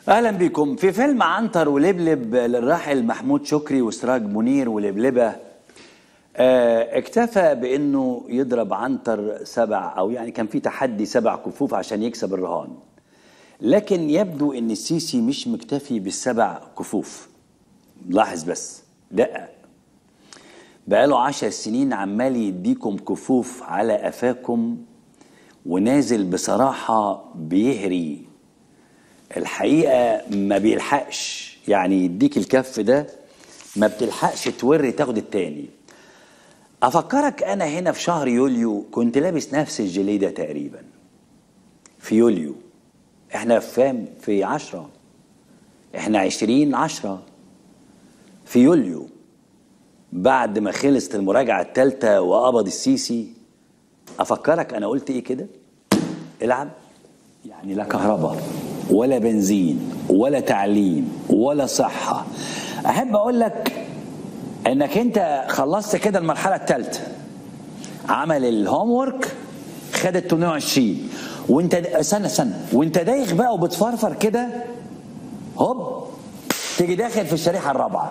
اهلا بكم في فيلم عنتر ولبلب للراحل محمود شكري وسراج منير ولبلبه آه، اكتفى بانه يضرب عنتر سبع او يعني كان في تحدي سبع كفوف عشان يكسب الرهان لكن يبدو ان السيسي مش مكتفي بالسبع كفوف لاحظ بس دقق بقاله عشر سنين عمال يديكم كفوف على قفاكم ونازل بصراحة بيهري الحقيقة ما بيلحقش يعني يديك الكف ده ما بتلحقش توري تاخد التاني أفكرك أنا هنا في شهر يوليو كنت لابس نفس الجيليه ده تقريبا في يوليو احنا فاهم في عشرة احنا عشرين عشرة في يوليو بعد ما خلصت المراجعة الثالثة وقبض السيسي أفكرك أنا قلت إيه كده؟ العب يعني لا كهرباء ولا بنزين ولا تعليم ولا صحة أحب أقول لك إنك أنت خلصت كده المرحلة الثالثة عمل الهوم ورك خد ال 820 وانت استنى استنى وانت دايخ بقى وبتفرفر كده هوب تيجي داخل في الشريحه الرابعه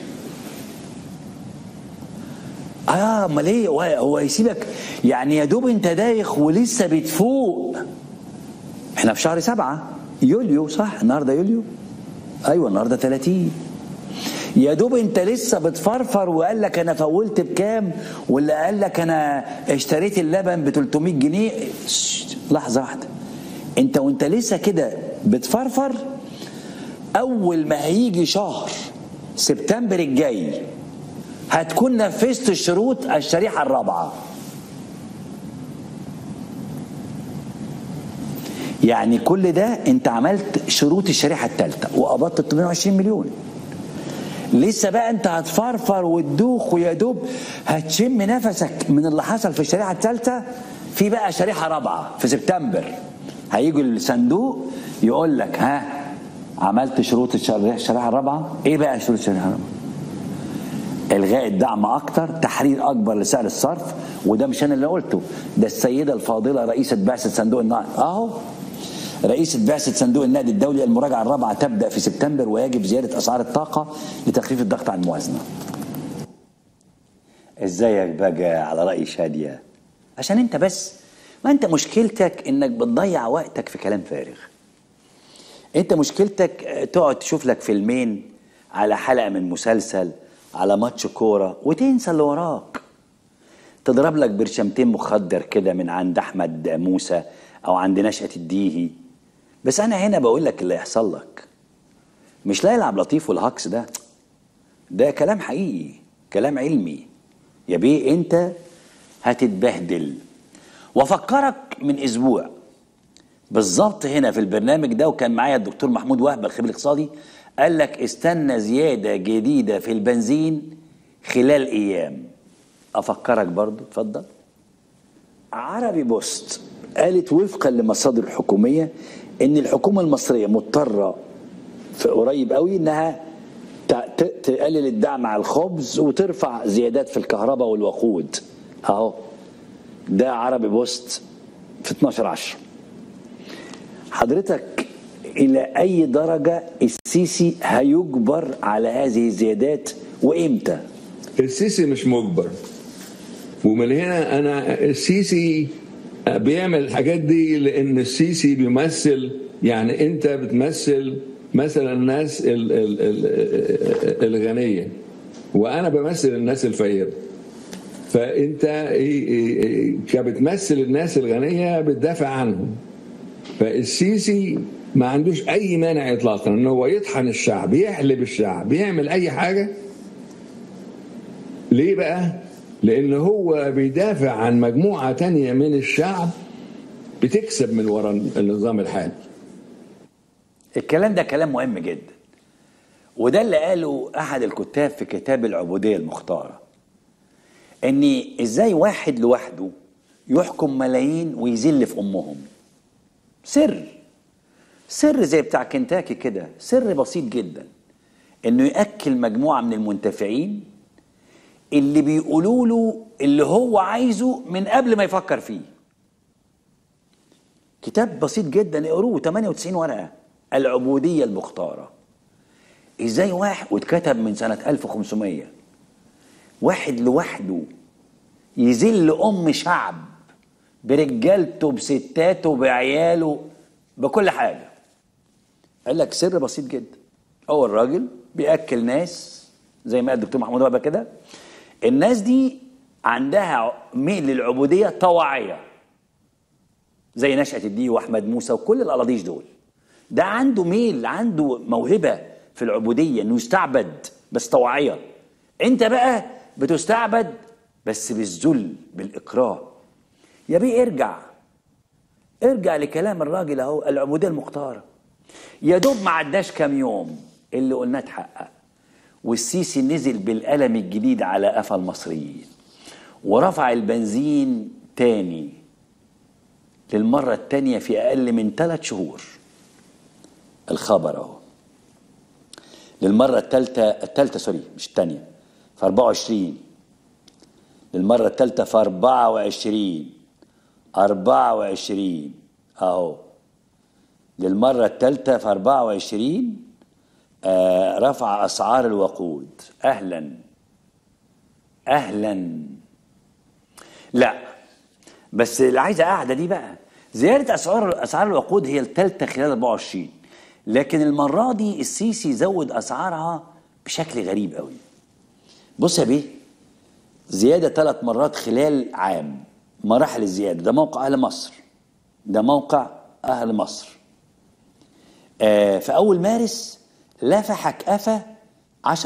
اه امال ايه هو- هو يسيبك يعني يا دوب انت دايخ ولسه بتفوق احنا في شهر سبعة يوليو صح النهارده يوليو ايوه النهارده 30 يا دوب انت لسه بتفرفر وقال لك انا فولت بكام واللي قال لك انا اشتريت اللبن ب 300 جنيه شت، لحظه واحده انت وانت لسه كده بتفرفر اول ما هيجي شهر سبتمبر الجاي هتكون نفذت شروط الشريحه الرابعه يعني كل ده انت عملت شروط الشريحه الثالثه وقبضت 820 مليون لسه بقى انت هتفرفر وتدوخ ويا دوب هتشم نفسك من اللي حصل في الشريحه الثالثه في بقى شريحه رابعه في سبتمبر هيجي الصندوق يقول لك ها عملت شروط الشريحه الشريحة الرابعه ايه بقى شروط الشريحه الرابعه الغاء الدعم اكتر تحرير اكبر لسعر الصرف وده مش انا اللي قلته ده السيده الفاضله رئيسه بعثه صندوق النقد اهو رئيسة بعثة صندوق النقد الدولي المراجعة الرابعة تبدأ في سبتمبر ويجب زيادة أسعار الطاقة لتخفيف الضغط على الموازنة. ازيك بقى على رأي شادية؟ عشان أنت بس ما أنت مشكلتك إنك بتضيع وقتك في كلام فارغ. أنت مشكلتك آه، تقعد تشوف لك فيلمين على حلقة من مسلسل على ماتش كورة وتنسى اللي وراك. تضرب لك برشامتين مخدر كده من عند احمد موسى او عند نشأة الديهي بس انا هنا بقول لك اللي هيحصل لك مش لا يلعب لطيف والهكس ده ده كلام حقيقي كلام علمي يا بيه انت هتتبهدل وافكرك من اسبوع بالظبط هنا في البرنامج ده وكان معايا الدكتور محمود وهبه الخبير الاقتصادي قال لك استنى زياده جديده في البنزين خلال ايام افكرك برضو اتفضل عربي بوست قالت وفقا لمصادر حكوميه ان الحكومه المصريه مضطره في قريب قوي انها ت- ت- تقلل الدعم على الخبز وترفع زيادات في الكهرباء والوقود اهو ده عربي بوست في 12 10 حضرتك الى اي درجه السيسي هيجبر على هذه الزيادات وامتى السيسي مش مجبر ومن هنا انا السيسي بيعمل الحاجات دي لان السيسي بيمثل يعني انت بتمثل مثلا الناس ال- ال- ال- الغنيه وانا بمثل الناس الفقيره فانت إيه- إيه- إيه كبتمثل الناس الغنيه بتدافع عنهم فالسيسي ما عندوش اي مانع اطلاقا ان هو يطحن الشعب يحلب الشعب يعمل اي حاجه ليه بقى؟ لأن هو بيدافع عن مجموعة تانية من الشعب بتكسب من وراء النظام الحالي الكلام ده كلام مهم جدا وده اللي قاله احد الكتاب في كتاب العبوديه المختاره ان ازاي واحد لوحده يحكم ملايين ويذل في امهم سر سر زي بتاع كنتاكي كده سر بسيط جدا انه ياكل مجموعه من المنتفعين اللي بيقولوا له اللي هو عايزه من قبل ما يفكر فيه كتاب بسيط جدا اقروه 98 ورقه العبودية المختارة ازاي واحد واتكتب من سنة 1500 واحد لوحده يذل أم شعب برجالته بستاته بعياله بكل حاجة قال لك سر بسيط جدا هو الراجل بيأكل ناس زي ما قال الدكتور محمود وهبة كده الناس دي عندها ميل للعبودية طواعية زي نشأة الدين وأحمد موسى وكل الألاضيش دول ده عنده ميل عنده موهبة في العبودية إنه يستعبد بس طواعية أنت بقى بتستعبد بس بالذل بالإكراه يا بيه ارجع ارجع لكلام الراجل اهو العبوديه المختاره يا دوب ما عداش كام يوم اللي قلناه اتحقق والسيسي نزل بالقلم الجديد على قفا المصريين ورفع البنزين تاني للمرة التانية في أقل من ثلاث شهور الخبر أهو للمرة الثالثة الثالثة سوري مش الثانية في 24 للمرة الثالثة في 24 24 أهو للمرة الثالثة في 24 آه رفع أسعار الوقود أهلا أهلا لا بس اللي عايزة قاعدة دي بقى زيادة أسعار أسعار الوقود هي الثالثة خلال 24 لكن المرة دي السيسي زود أسعارها بشكل غريب قوي بص يا بيه زيادة ثلاث مرات خلال عام مراحل الزيادة ده موقع أهل مصر ده موقع أهل مصر آه في أول مارس لفحك قفا 10%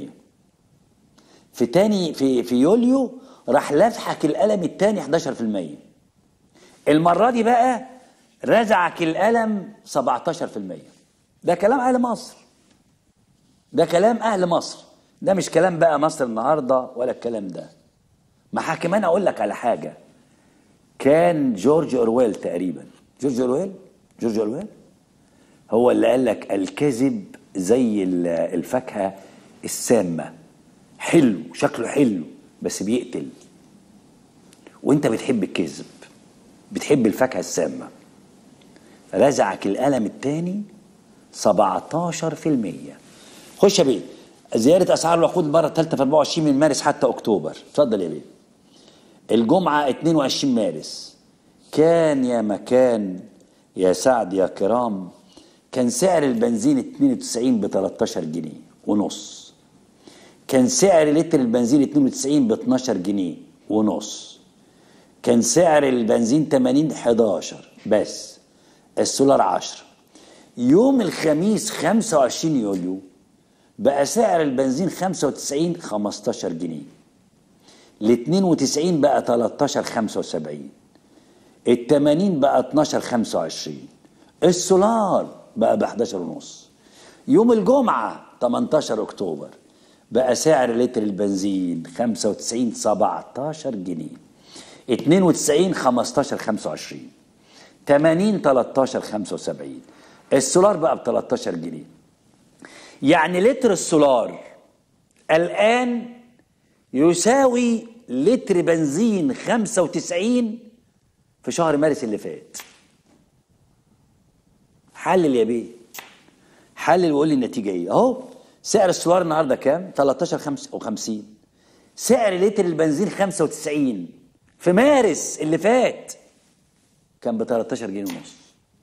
في تاني في في يوليو راح لفحك القلم التاني 11% المرة دي بقى رزعك القلم 17% ده كلام أهل مصر ده كلام أهل مصر ده مش كلام بقى مصر النهاردة ولا الكلام ده ما كمان أقول لك على حاجة كان جورج أورويل تقريبا جورج أورويل جورج أورويل هو اللي قال لك الكذب زي الفاكهة السامة حلو شكله حلو بس بيقتل وانت بتحب الكذب بتحب الفاكهة السامة رزعك القلم التاني 17% خش يا بيه زيادة أسعار الوقود المرة الثالثة في 24 من مارس حتى أكتوبر اتفضل يا بيه الجمعة 22 مارس كان يا مكان يا سعد يا كرام كان سعر البنزين 92 ب 13 جنيه ونص كان سعر لتر البنزين 92 ب 12 جنيه ونص كان سعر البنزين 80 11 بس السولار 10 يوم الخميس 25 يوليو بقى سعر البنزين 95 15 جنيه ال 92 بقى 13 75 ال 80 بقى 12 25 السولار بقى ب 11 ونص يوم الجمعة 18 أكتوبر بقى سعر لتر البنزين 95 17 جنيه 92 15 25 80 13 75 السولار بقى ب 13 جنيه يعني لتر السولار الآن يساوي لتر بنزين 95 في شهر مارس اللي فات حلل يا بيه حلل وقول لي النتيجه ايه اهو سعر السولار النهارده كام 13 55 سعر لتر البنزين 95 في مارس اللي فات كان ب 13 جنيه ونص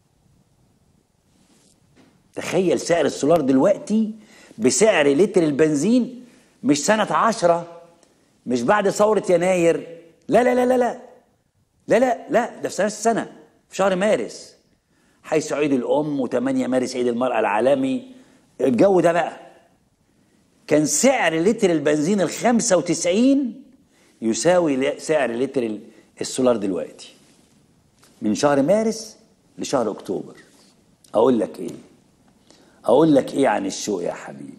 تخيل سعر السولار دلوقتي بسعر لتر البنزين مش سنة عشرة مش بعد ثورة يناير لا لا لا لا لا لا لا لا ده في نفس السنة في شهر مارس حيث عيد الأم و8 مارس عيد المرأة العالمي الجو ده بقى كان سعر لتر البنزين ال 95 يساوي سعر لتر السولار دلوقتي من شهر مارس لشهر أكتوبر أقول لك إيه أقول لك إيه عن الشوق يا حبيبي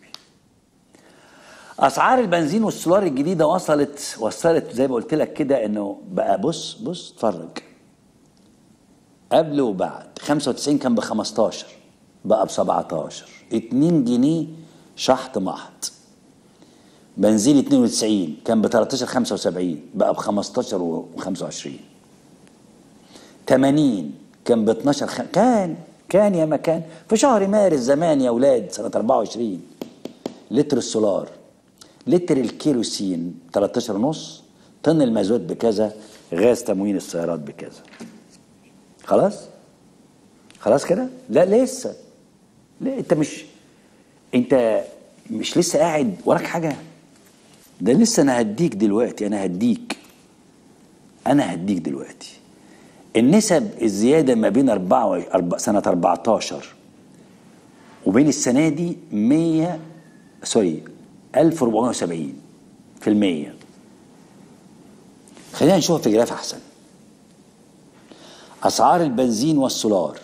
اسعار البنزين والسولار الجديده وصلت وصلت زي ما قلت لك كده انه بقى بص بص اتفرج قبل وبعد 95 كان ب 15 بقى ب 17 2 جنيه شحط محط بنزين 92 كان ب 13 75 بقى ب 15 و 25 80 كان ب 12 خ... كان كان يا مكان في شهر مارس زمان يا اولاد سنه 24 لتر السولار لتر الكيروسين 13 ونص طن المازوت بكذا غاز تموين السيارات بكذا خلاص خلاص كده لا لسه لا انت مش انت مش لسه قاعد وراك حاجه ده لسه انا هديك دلوقتي انا هديك انا هديك دلوقتي النسب الزياده ما بين أربعة و... أربع... سنه 14 وبين السنه دي 100 سوري 1470 في المية خلينا نشوف في جراف احسن اسعار البنزين والسولار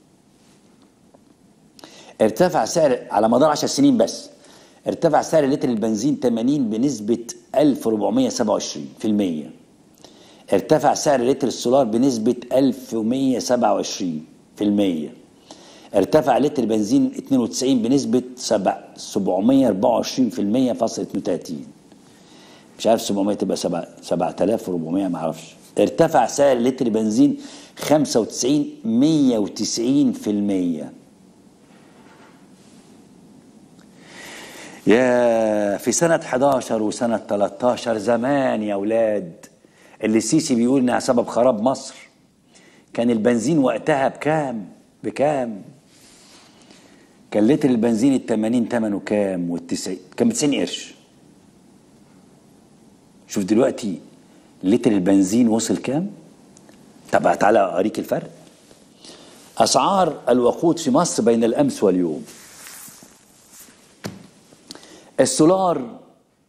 ارتفع سعر على مدار 10 سنين بس ارتفع سعر لتر البنزين 80 بنسبة 1427 في المية ارتفع سعر لتر السولار بنسبة 1127 في المية ارتفع لتر البنزين 92 بنسبة 724 في المية فاصل 32 مش عارف 700 تبقى 7400 ما اعرفش ارتفع سعر لتر بنزين 95 190 في المية يا في سنة 11 وسنة 13 زمان يا أولاد اللي السيسي بيقول إنها سبب خراب مصر كان البنزين وقتها بكام؟ بكام؟ كان لتر البنزين ال 80 ثمنه كام؟ وال 90 كان ب 90 قرش شوف دلوقتي لتر البنزين وصل كام؟ طب تعالى أوريك الفرق أسعار الوقود في مصر بين الأمس واليوم السولار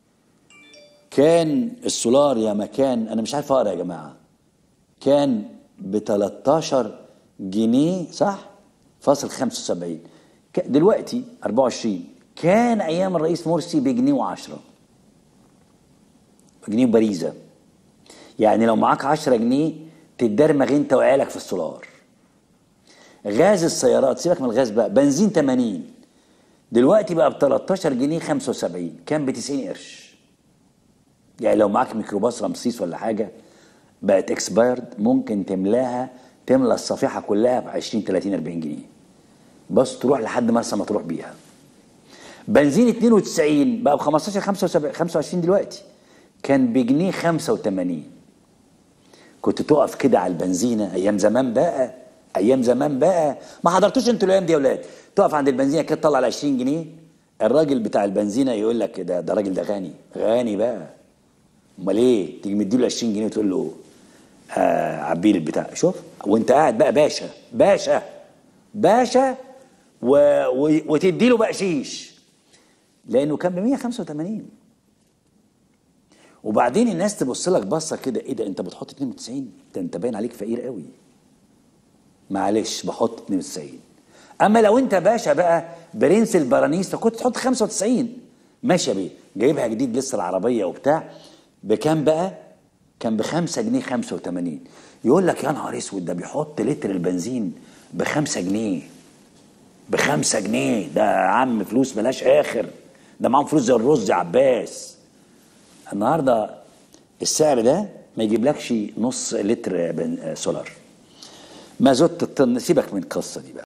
كان السولار يا مكان انا مش عارف اقرا يا جماعه كان ب 13 جنيه صح فاصل 75 دلوقتي 24 كان ايام الرئيس مرسي بجنيه و10 جنيه وبريزه يعني لو معاك 10 جنيه تتدرمغ انت وعيالك في السولار غاز السيارات سيبك من الغاز بقى بنزين 80 دلوقتي بقى ب 13 جنيه 75 كان ب 90 قرش يعني لو معاك ميكروباص رمسيس ولا حاجه بقت اكسبايرد ممكن تملاها تملى الصفيحه كلها ب 20 30 40 جنيه بس تروح لحد مرسى ما تروح بيها بنزين 92 بقى ب 15 75 25 دلوقتي كان بجنيه 85 كنت تقف كده على البنزينه ايام زمان بقى ايام زمان بقى ما حضرتوش انتوا الايام دي يا اولاد تقف عند البنزينه كده تطلع ال 20 جنيه الراجل بتاع البنزينه يقول لك ده ده الراجل ده غني غني بقى امال ايه تيجي مديله 20 جنيه وتقول له آه عبيل البتاع شوف وانت قاعد بقى باشا باشا باشا و... و... وتدي له بقشيش لانه كان ب 185 وبعدين الناس تبص لك بصه كده ايه ده انت بتحط 92 ده انت باين عليك فقير قوي معلش بحط 92 اما لو انت باشا بقى برنس البرانيس فكنت تحط 95 ماشي يا بيه جايبها جديد لسه العربيه وبتاع بكام بقى كان ب 5 جنيه 85 يقول لك يا نهار اسود ده بيحط لتر البنزين ب 5 جنيه ب 5 جنيه ده يا عم فلوس ملاش اخر ده معاهم فلوس زي الرز يا عباس النهارده السعر ده ما يجيبلكش نص لتر سولار مازوت الطن سيبك من القصه دي بقى